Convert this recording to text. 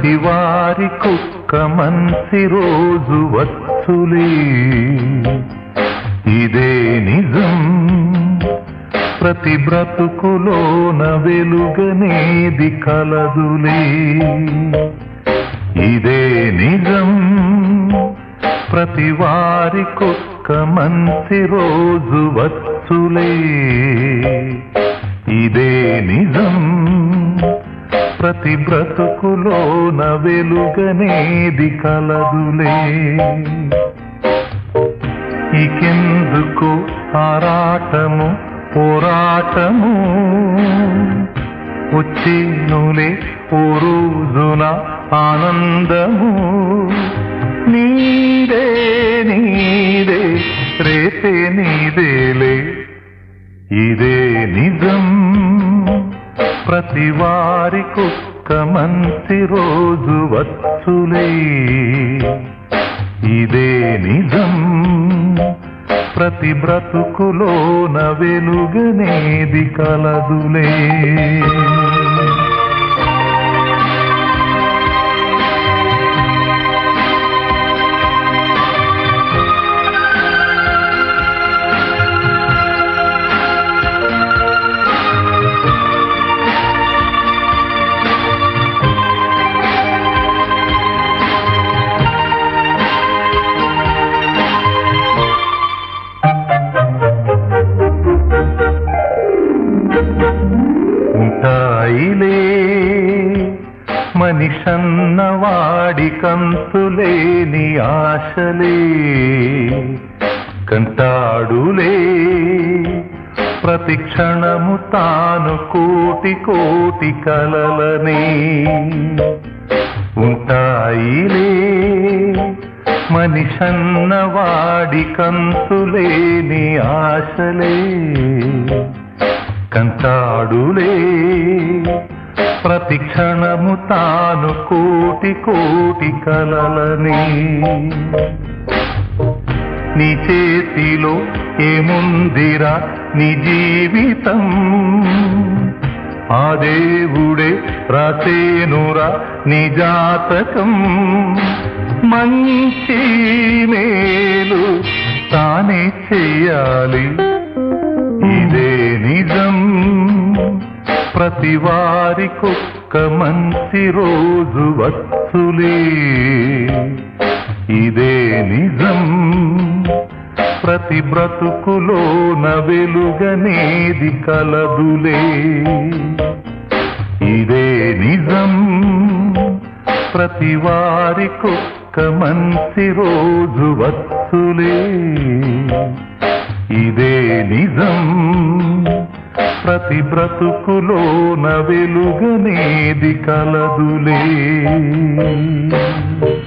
ప్రతి వారి కుక్క మంచి రోజు వచ్చులే ఇదే నిజం ప్రతి బ్రతుకులోన వెలుగనేది కలదులే ఇదే నిజం ప్రతి వారి కుక్క మంచి రోజు వచ్చులే ఇదే నిజం ప్రతి బ్రతుకులోన వెలుగనేది కలదులే ఇకెందుకు ఆరాటము పోరాటము వచ్చేనులే ఓ రోజున ఆనందము నీదే నీదే రేపే నీదేలే ఇదే నిజం ప్రతి వారి కుక్క మంచి రోజు వచ్చులే ఇదే నిజం ప్రతి బ్రతుకులోన వెలుగనేది కలదులే ఉంటాయిలే మనిషన్న వాడి కంతులేని ఆశలే కంటాడులే ప్రతి క్షణము తాను కోటి కోటి కలలనే ఉంటాయిలే మనిషన్న వాడి కంతులేని ఆశలే కంటాడులే ప్రతి క్షణము తాను కోటి కోటి కలలని నీ చేతిలో ఏముందిరా నీ జీవితం ఆ దేవుడే రాసేనురా నీ జాతకం మంచి మేలు తానే చెయ్యాలి ఇదే నిజం ప్రతి వారి కుక్క మంచి రోజు వచ్చులే ఇదే నిజం ప్రతి బ్రతుకులోన వెలుగనేది కలదులే ఇదే నిజం ప్రతి వారి కుక్క మంచి రోజు వచ్చులే ఇదే నిజం ప్రతి బ్రతుకులోన వెలుగనేది కలదులే